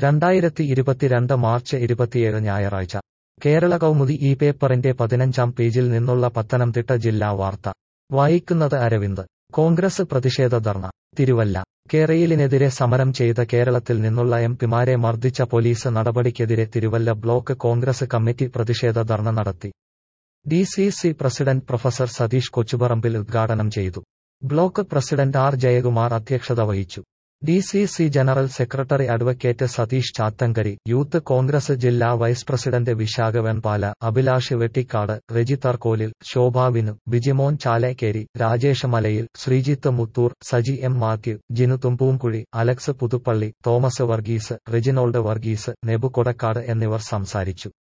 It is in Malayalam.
രണ്ടായിരത്തി ഇരുപത്തിരണ്ട് മാർച്ച് ഇരുപത്തിയേഴ് ഞായറാഴ്ച കേരള കൗമുദി ഈ പേപ്പറിന്റെ പതിനഞ്ചാം പേജിൽ നിന്നുള്ള പത്തനംതിട്ട ജില്ലാ വാർത്ത വായിക്കുന്നത് അരവിന്ദ് കോൺഗ്രസ് പ്രതിഷേധ ധർണ തിരുവല്ല കേരയിലിനെതിരെ സമരം ചെയ്ത കേരളത്തിൽ നിന്നുള്ള എം പിമാരെ മർദ്ദിച്ച പോലീസ് നടപടിക്കെതിരെ തിരുവല്ല ബ്ലോക്ക് കോൺഗ്രസ് കമ്മിറ്റി പ്രതിഷേധ ധർണ നടത്തി D C C president professor Satheesh Kochuparambil ഉദ്ഘാടനം ചെയ്തു ബ്ലോക്ക് പ്രസിഡന്റ് ആർ ജയകുമാർ അധ്യക്ഷത വഹിച്ചു D C C general secretary advocate Satheesh Chathankari youth Congress ജില്ലാ vice president Vishakha Venpala Abhilash Vettikkad Reji Tharkolil Shobhavinu Bijimon Chalekkeri Rajesh Malayil Sreejith Muthoor Saji M Mathew Jinu Thumbumkuzhi Alex Puthuppally Thomas Varghese Reginold Varghese Nebu Kodakkad എന്നിവർ സംസാരിച്ചു